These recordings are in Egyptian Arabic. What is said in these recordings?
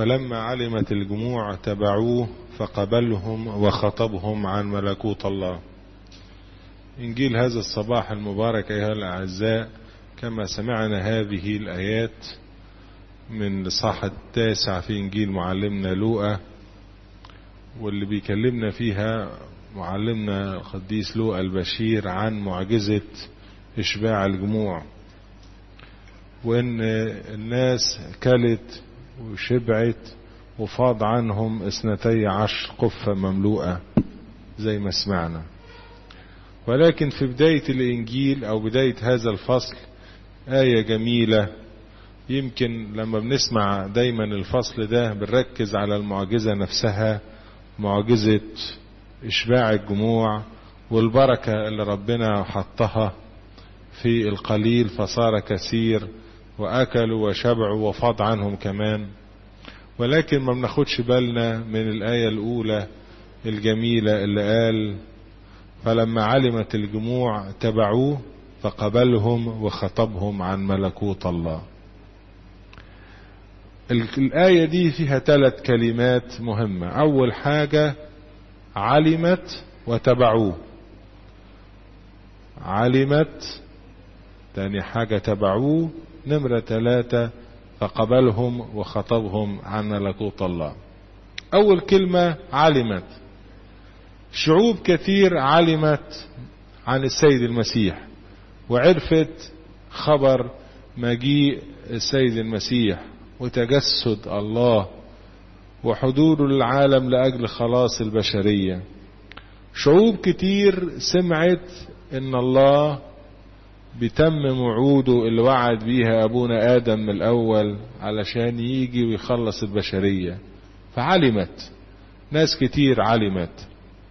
فلما علمت الجموع تبعوه فقبلهم وخطبهم عن ملكوت الله إنجيل هذا الصباح المبارك أيها الأعزاء كما سمعنا هذه الآيات من الإصحاح التاسع في إنجيل معلمنا لوقا واللي بيكلمنا فيها معلمنا القديس لوقا البشير عن معجزة إشباع الجموع وإن الناس كلت وشبعت وفاض عنهم اثنتي عشر قفة مملوءة زي ما سمعنا ولكن في بداية الإنجيل أو بداية هذا الفصل آية جميلة يمكن لما بنسمع دايما الفصل ده بنركز على المعجزة نفسها معجزة إشباع الجموع والبركة اللي ربنا حطها في القليل فصار كثير وأكلوا وشبعوا وفاض عنهم كمان ولكن ما بناخدش بالنا من الآية الأولى الجميلة اللي قال فلما علمت الجموع تبعوه فقبلهم وخطبهم عن ملكوت الله الآية دي فيها ثلاث كلمات مهمة أول حاجة علمت وتبعوه علمت تاني حاجة تبعوه نمرة ثلاثة فقبلهم وخطبهم عن ملكوت الله أول كلمة علمت شعوب كثير علمت عن السيد المسيح وعرفت خبر مجيء السيد المسيح وتجسد الله وحضوره للعالم لأجل خلاص البشرية شعوب كتير سمعت ان الله بيتمم وعوده اللي وعد بيها ابونا ادم من الاول علشان يجي ويخلص البشرية فعلمت ناس كتير علمت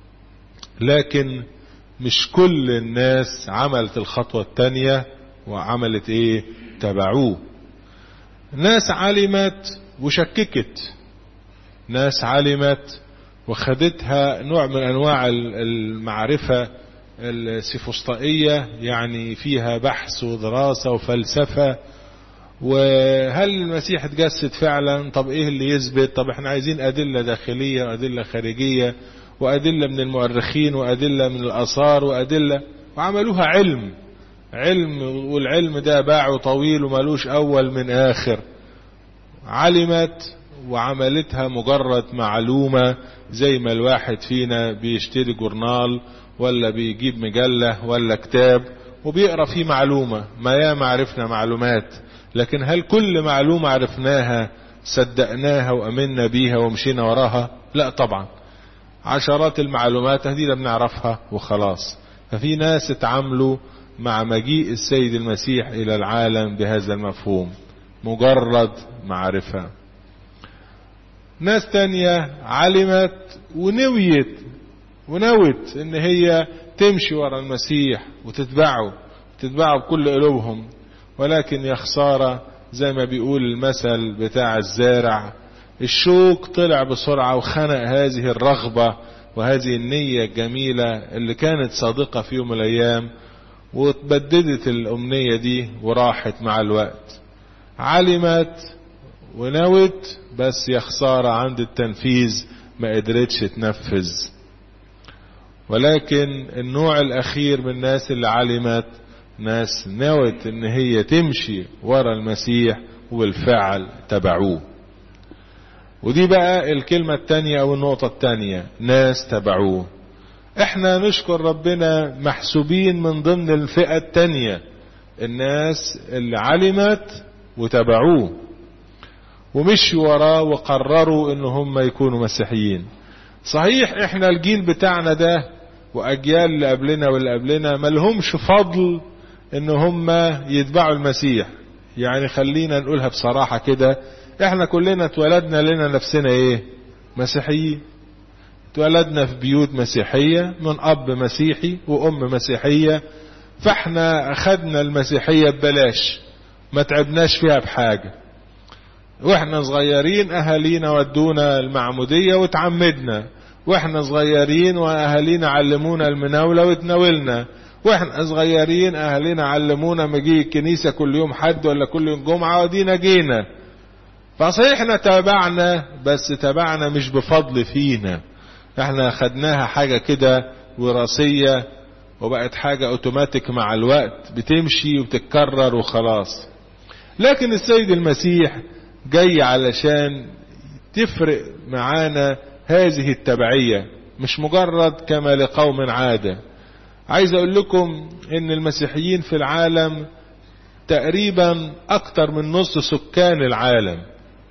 لكن مش كل الناس عملت الخطوة التانية وعملت ايه تبعوه ناس علمت وشككت ناس علمت وخدتها نوع من انواع المعرفة السفسطائية يعني فيها بحث ودراسة وفلسفة وهل المسيح اتجسد فعلا طب ايه اللي يثبت طب احنا عايزين ادلة داخلية وادلة خارجية وادلة من المؤرخين وادلة من الاثار وادلة وعملوها علم علم والعلم ده باعه طويل وملوش اول من اخر علمت وعملتها مجرد معلومة زي ما الواحد فينا بيشتري جورنال ولا بيجيب مجلة ولا كتاب وبيقرأ فيه معلومة ما ياما عرفنا معلومات لكن هل كل معلومة عرفناها صدقناها وأمنا بيها ومشينا وراها لا طبعا عشرات المعلومات هذه بنعرفها وخلاص ففي ناس اتعاملوا مع مجيء السيد المسيح إلى العالم بهذا المفهوم مجرد معرفة ناس تانية علمت ونويت ونوت ان هي تمشي ورا المسيح وتتبعه تتبعه بكل قلوبهم ولكن يا خسارة زي ما بيقول المثل بتاع الزارع الشوك طلع بسرعة وخنق هذه الرغبة وهذه النية الجميلة اللي كانت صادقة في يوم من الأيام وتبددت الأمنية دي وراحت مع الوقت علمت ونوت بس يا خسارة عند التنفيذ ما قدرتش تنفذ ولكن النوع الأخير من الناس اللي علمت ناس نوت ان هي تمشي ورا المسيح والفعل تبعوه ودي بقى الكلمة التانية او النقطة التانية ناس تبعوه احنا نشكر ربنا محسوبين من ضمن الفئة التانية الناس اللي علمت وتبعوه ومشوا وراه وقرروا ان هم يكونوا مسيحيين صحيح احنا الجيل بتاعنا ده واجيال اللي قبلنا واللي قبلنا ملهمش فضل ان هم يتبعوا المسيح يعني خلينا نقولها بصراحة كده احنا كلنا اتولدنا لنا نفسنا ايه مسيحيين اتولدنا في بيوت مسيحية من اب مسيحي وام مسيحية فاحنا اخدنا المسيحية ببلاش ما تعبناش فيها بحاجة واحنا صغيرين اهالينا ودونا المعمودية وتعمدنا واحنا صغيرين واهالينا علمونا المناولة وتناولنا واحنا صغيرين اهالينا علمونا مجيء الكنيسة كل يوم حد ولا كل يوم جمعة ودينا جينا فصحيح احنا تابعنا بس تابعنا مش بفضل فينا احنا خدناها حاجة كده وراثية وبقت حاجة اوتوماتيك مع الوقت بتمشي وبتتكرر وخلاص لكن السيد المسيح جاي علشان تفرق معانا هذه التبعية مش مجرد كما لقوم عادة عايز اقول لكم ان المسيحيين في العالم تقريبا اكتر من نص سكان العالم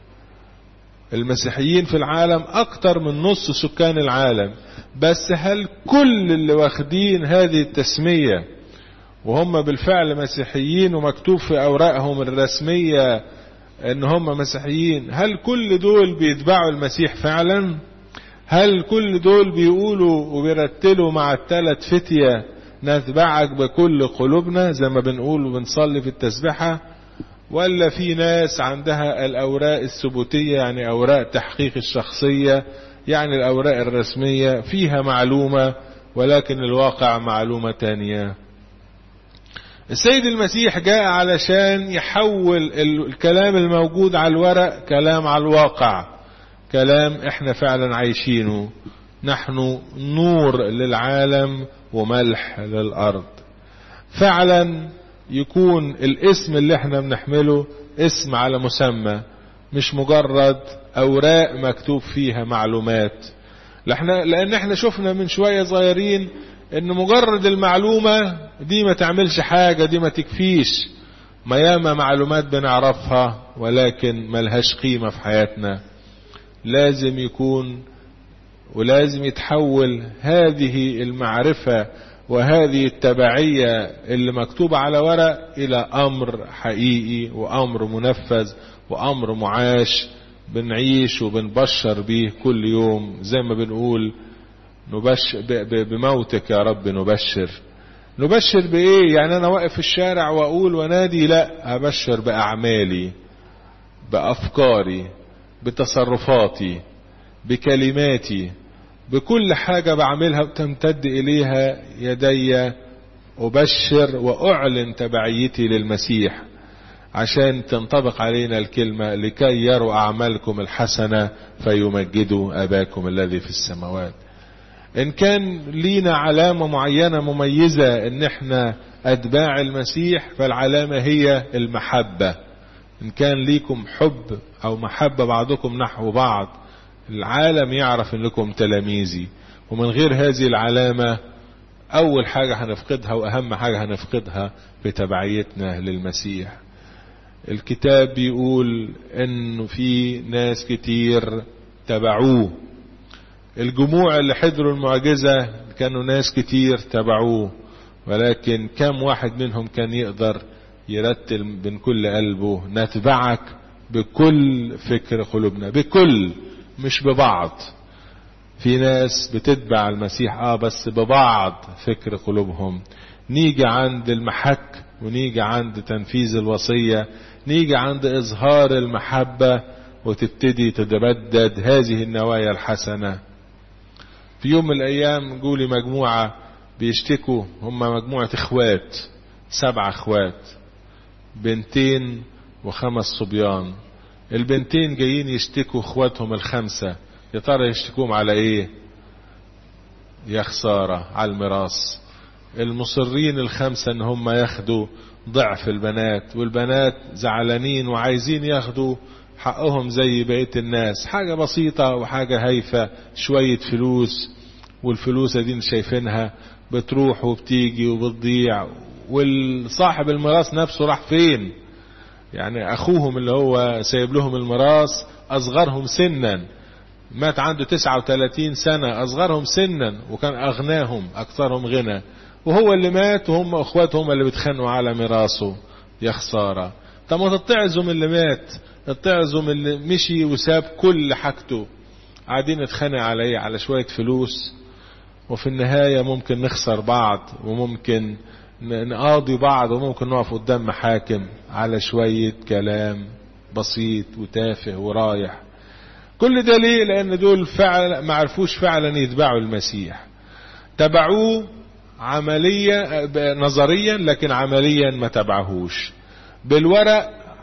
المسيحيين في العالم اكتر من نص سكان العالم بس هل كل اللي واخدين هذه التسمية وهم بالفعل مسيحيين ومكتوب في اوراقهم الرسمية ان هم مسيحيين هل كل دول بيتبعوا المسيح فعلا هل كل دول بيقولوا وبيرتلوا مع الثلاث فتية نتبعك بكل قلوبنا زي ما بنقول وبنصلي في التسبحة ولا في ناس عندها الأوراق الثبوتية يعني أوراق تحقيق الشخصية يعني الأوراق الرسمية فيها معلومة ولكن الواقع معلومة تانية السيد المسيح جاء علشان يحول الكلام الموجود على الورق كلام على الواقع كلام احنا فعلا عايشينه نحن نور للعالم وملح للأرض فعلا يكون الاسم اللي احنا بنحمله اسم على مسمى مش مجرد اوراق مكتوب فيها معلومات لان احنا شفنا من شوية صغيرين ان مجرد المعلومة دي ما تعملش حاجة دي ما تكفيش ما ياما معلومات بنعرفها ولكن ملهاش قيمة في حياتنا لازم يكون ولازم يتحول هذه المعرفة وهذه التبعية اللي مكتوبة على ورق إلى أمر حقيقي وأمر منفذ وأمر معاش بنعيش وبنبشر بيه كل يوم زي ما بنقول نبش بموتك يا رب نبشر نبشر بإيه يعني أنا واقف في الشارع وأقول ونادي لا أبشر بأعمالي بأفكاري بتصرفاتي بكلماتي بكل حاجة بعملها وتمتد إليها يدي أبشر وأعلن تبعيتي للمسيح عشان تنطبق علينا الكلمة لكي يروا أعمالكم الحسنة فيمجدوا أباكم الذي في السماوات إن كان لينا علامة معينة مميزة إن إحنا أتباع المسيح فالعلامة هي المحبة إن كان ليكم حب أو محبة بعضكم نحو بعض العالم يعرف انكم تلاميذي ومن غير هذه العلامة اول حاجة هنفقدها واهم حاجة هنفقدها في تبعيتنا للمسيح الكتاب بيقول انه في ناس كتير تبعوه الجموع اللي حضروا المعجزة كانوا ناس كتير تبعوه ولكن كم واحد منهم كان يقدر يرتل من كل قلبه نتبعك بكل فكر قلوبنا بكل مش ببعض في ناس بتتبع المسيح اه بس ببعض فكر قلوبهم نيجي عند المحك ونيجي عند تنفيذ الوصية نيجي عند اظهار المحبة وتبتدي تتبدد هذه النوايا الحسنة في يوم من الايام جولي مجموعة بيشتكوا هم مجموعة اخوات سبع اخوات بنتين وخمس صبيان البنتين جايين يشتكوا اخواتهم الخمسة يا ترى يشتكوهم على ايه يا خسارة على الميراث المصرين الخمسة ان هم ياخدوا ضعف البنات والبنات زعلانين وعايزين ياخدوا حقهم زي بقية الناس حاجة بسيطة وحاجة هايفة شوية فلوس والفلوس دي شايفينها بتروح وبتيجي وبتضيع والصاحب الميراث نفسه راح فين يعني اخوهم اللي هو سايب لهم الميراث اصغرهم سنا مات عنده 39 سنة اصغرهم سنا وكان اغناهم اكثرهم غنى وهو اللي مات وهم اخواته هم اللي بيتخانقوا على ميراثه يا خسارة طب ما تتعظوا من اللي مات اتعظوا من اللي مشي وساب كل حاجته قاعدين نتخانق على ايه على شوية فلوس وفي النهاية ممكن نخسر بعض وممكن نقاضي بعض وممكن نقف قدام محاكم على شوية كلام بسيط وتافه ورايح كل ده ليه لان دول فعلا ما عرفوش فعلا يتبعوا المسيح تبعوه عملية نظريا لكن عمليا ما تبعهوش بالورق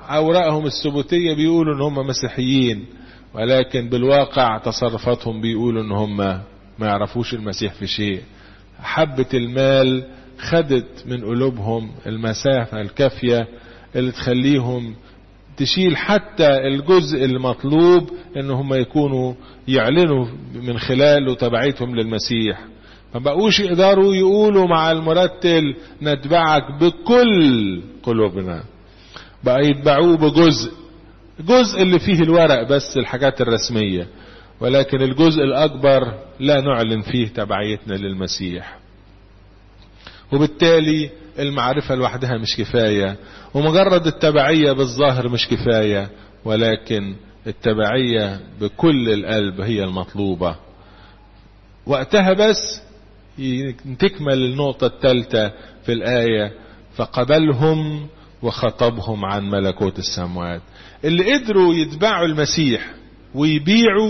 اوراقهم الثبوتية بيقولوا ان هم مسيحيين ولكن بالواقع تصرفاتهم بيقولوا ان هم ما يعرفوش المسيح في شيء حبة المال خدت من قلوبهم المسافة الكافية اللي تخليهم تشيل حتى الجزء المطلوب ان هم يكونوا يعلنوا من خلاله تبعيتهم للمسيح ما بقوش يقدروا يقولوا مع المرتل نتبعك بكل قلوبنا بقى يتبعوه بجزء جزء اللي فيه الورق بس الحاجات الرسمية ولكن الجزء الأكبر لا نعلن فيه تبعيتنا للمسيح وبالتالي المعرفة لوحدها مش كفاية ومجرد التبعية بالظاهر مش كفاية ولكن التبعية بكل القلب هي المطلوبة وقتها بس تكمل النقطة الثالثة في الآية فقبلهم وخطبهم عن ملكوت السماوات اللي قدروا يتبعوا المسيح ويبيعوا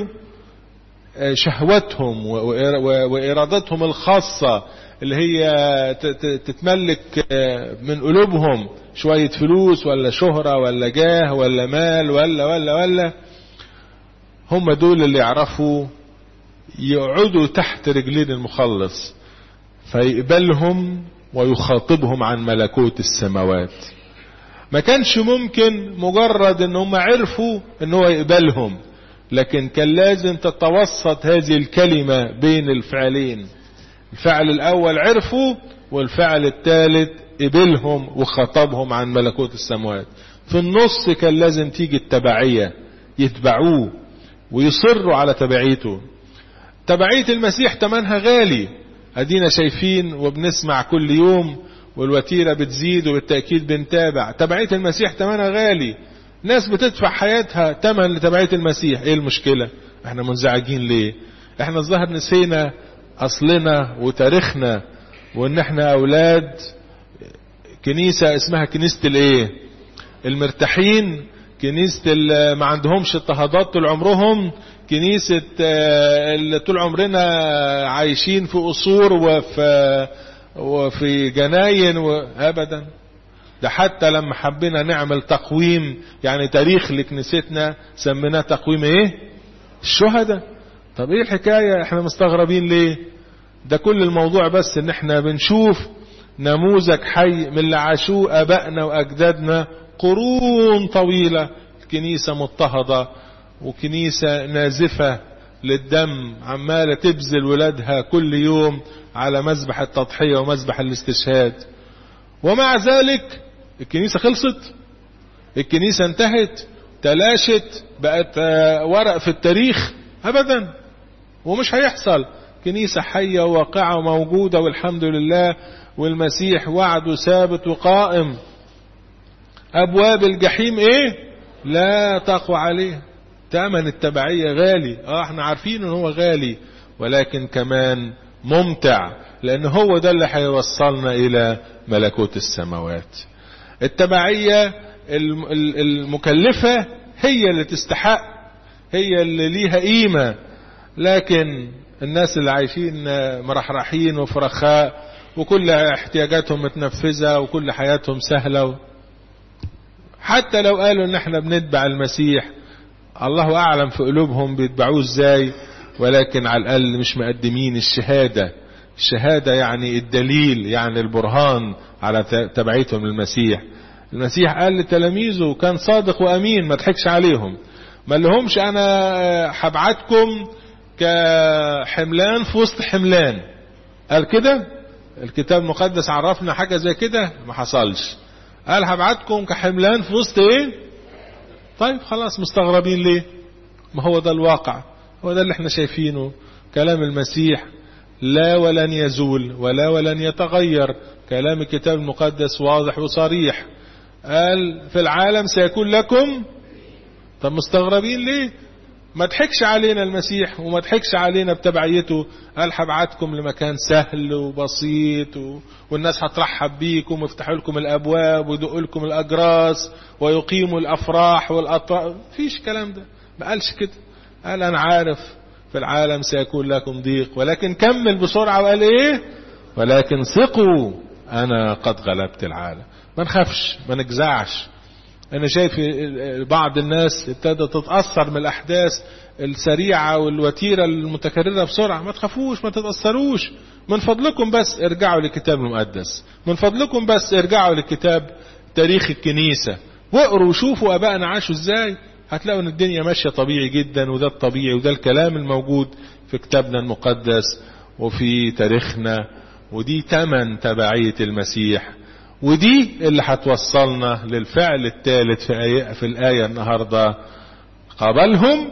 شهوتهم وإرادتهم الخاصة اللي هي تتملك من قلوبهم شوية فلوس ولا شهرة ولا جاه ولا مال ولا ولا ولا هم دول اللي يعرفوا يقعدوا تحت رجلين المخلص فيقبلهم ويخاطبهم عن ملكوت السماوات ما كانش ممكن مجرد ان هم عرفوا ان هو يقبلهم لكن كان لازم تتوسط هذه الكلمة بين الفعلين الفعل الاول عرفوا والفعل الثالث قبلهم وخطبهم عن ملكوت السماوات في النص كان لازم تيجي التبعية يتبعوه ويصروا على تبعيته تبعية المسيح تمنها غالي ادينا شايفين وبنسمع كل يوم والوتيرة بتزيد وبالتأكيد بنتابع تبعية المسيح تمنها غالي ناس بتدفع حياتها تمن لتبعية المسيح ايه المشكلة احنا منزعجين ليه احنا الظاهر نسينا اصلنا وتاريخنا وان احنا اولاد كنيسة اسمها كنيسة الايه المرتاحين كنيسة اللي ما عندهمش اضطهادات طول عمرهم كنيسة اللي طول عمرنا عايشين في قصور وفي وفي جناين وابدا ده حتى لما حبينا نعمل تقويم يعني تاريخ لكنيستنا سميناه تقويم ايه الشهداء طب ايه الحكاية احنا مستغربين ليه ده كل الموضوع بس ان احنا بنشوف نموذج حي من اللي عاشوه ابائنا واجدادنا قرون طويلة كنيسة مضطهدة وكنيسة نازفة للدم عمالة تبذل ولادها كل يوم على مذبح التضحية ومذبح الاستشهاد ومع ذلك الكنيسة خلصت الكنيسة انتهت تلاشت بقت ورق في التاريخ ابدا ومش هيحصل كنيسة حية وواقعة وموجودة والحمد لله والمسيح وعده ثابت وقائم ابواب الجحيم ايه لا تقوى عليه تمن التبعية غالي اه احنا عارفين ان هو غالي ولكن كمان ممتع لان هو ده اللي هيوصلنا الى ملكوت السماوات التبعية المكلفة هي اللي تستحق هي اللي ليها قيمة لكن الناس اللي عايشين مرحرحين وفرخاء وكل احتياجاتهم متنفذة وكل حياتهم سهلة حتى لو قالوا ان احنا بنتبع المسيح الله اعلم في قلوبهم بيتبعوه ازاي ولكن على الاقل مش مقدمين الشهادة الشهادة يعني الدليل يعني البرهان على تبعيتهم للمسيح المسيح قال لتلاميذه كان صادق وامين ما تحكش عليهم ما لهمش انا هبعتكم كحملان في وسط حملان قال كده الكتاب المقدس عرفنا حاجة زي كده ما حصلش قال هبعتكم كحملان في وسط ايه طيب خلاص مستغربين ليه ما هو ده الواقع هو ده اللي احنا شايفينه كلام المسيح لا ولن يزول ولا ولن يتغير كلام الكتاب المقدس واضح وصريح قال في العالم سيكون لكم طب مستغربين ليه ما تحكش علينا المسيح وما تحكش علينا بتبعيته قال هبعتكم لمكان سهل وبسيط و... والناس هترحب بيكم ويفتحوا لكم الابواب ويدقوا لكم الاجراس ويقيموا الافراح والاطراف فيش كلام ده ما قالش كده قال انا عارف في العالم سيكون لكم ضيق ولكن كمل بسرعة وقال ايه ولكن ثقوا انا قد غلبت العالم ما نخافش ما نجزعش انا شايف بعض الناس ابتدت تتأثر من الاحداث السريعة والوتيرة المتكررة بسرعة ما تخافوش ما تتأثروش من فضلكم بس ارجعوا للكتاب المقدس من فضلكم بس ارجعوا للكتاب تاريخ الكنيسة واقروا وشوفوا ابائنا عاشوا ازاي هتلاقوا ان الدنيا ماشية طبيعي جدا وده الطبيعي وده الكلام الموجود في كتابنا المقدس وفي تاريخنا ودي تمن تبعية المسيح ودي اللي هتوصلنا للفعل الثالث في, آية في الآية النهاردة قبلهم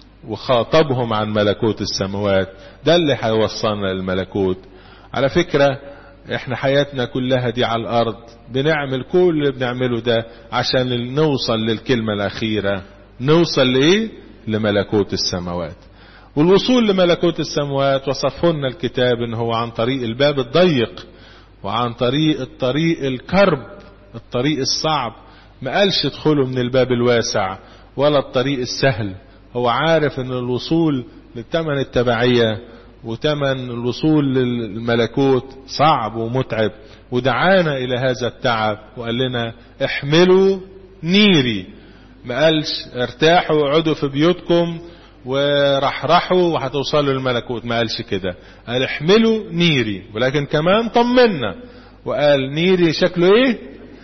وخاطبهم عن ملكوت السماوات ده اللي هيوصلنا للملكوت على فكرة احنا حياتنا كلها دي على الارض بنعمل كل اللي بنعمله ده عشان نوصل للكلمة الاخيرة نوصل لايه لملكوت السماوات والوصول لملكوت السماوات وصفه لنا الكتاب ان هو عن طريق الباب الضيق وعن طريق الطريق الكرب الطريق الصعب ما قالش ادخلوا من الباب الواسع ولا الطريق السهل هو عارف ان الوصول للثمن التبعية وثمن الوصول للملكوت صعب ومتعب ودعانا الى هذا التعب وقال لنا احملوا نيري ما قالش ارتاحوا وقعدوا في بيوتكم ورحرحوا وهتوصلوا للملكوت ما قالش كده قال احملوا نيري ولكن كمان طمنا وقال نيري شكله ايه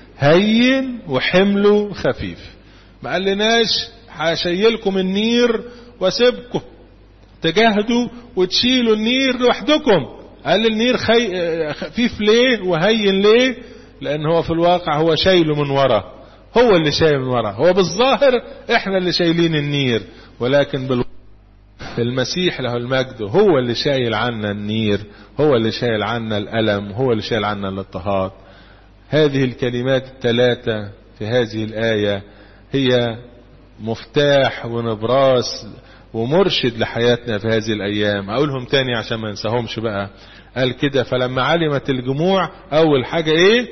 هين وحمله خفيف ما قال لناش هشيلكم النير واسيبكم تجاهدوا وتشيلوا النير لوحدكم قال النير خي... خفيف ليه وهين ليه لان هو في الواقع هو شايله من ورا هو اللي شايل من ورا هو بالظاهر احنا اللي شايلين النير ولكن بال... المسيح له المجد هو اللي شايل عنا النير هو اللي شايل عنا الألم هو اللي شايل عنا الاضطهاد هذه الكلمات الثلاثة في هذه الآية هي مفتاح ونبراس ومرشد لحياتنا في هذه الأيام أقولهم تاني عشان ما ننساهمش بقى قال كده فلما علمت الجموع أول حاجة إيه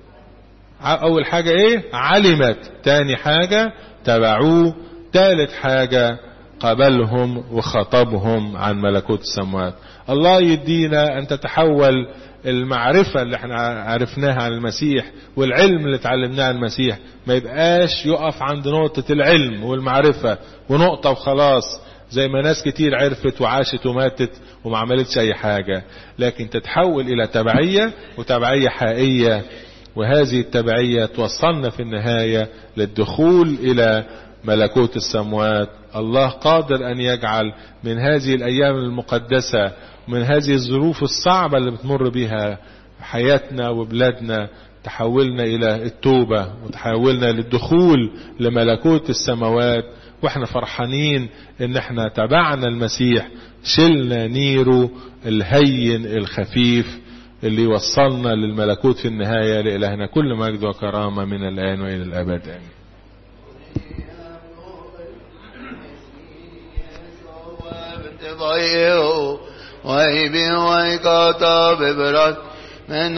أول حاجة إيه علمت تاني حاجة تبعوه ثالث حاجة قبلهم وخطبهم عن ملكوت السماوات الله يدينا أن تتحول المعرفة اللي احنا عرفناها عن المسيح والعلم اللي اتعلمناه عن المسيح ما يبقاش يقف عند نقطة العلم والمعرفة ونقطة وخلاص زي ما ناس كتير عرفت وعاشت وماتت وما عملتش اي حاجة لكن تتحول الى تبعية وتبعية حقيقية وهذه التبعية توصلنا في النهاية للدخول الى ملكوت السموات الله قادر ان يجعل من هذه الايام المقدسة من هذه الظروف الصعبة اللي بتمر بها حياتنا وبلادنا تحولنا الى التوبة وتحولنا للدخول لملكوت السماوات واحنا فرحانين ان احنا تبعنا المسيح شلنا نيره الهين الخفيف اللي وصلنا للملكوت في النهاية لإلهنا كل مجد وكرامة من الآن وإلى الأبد آمين ويبي ويكاتب برات من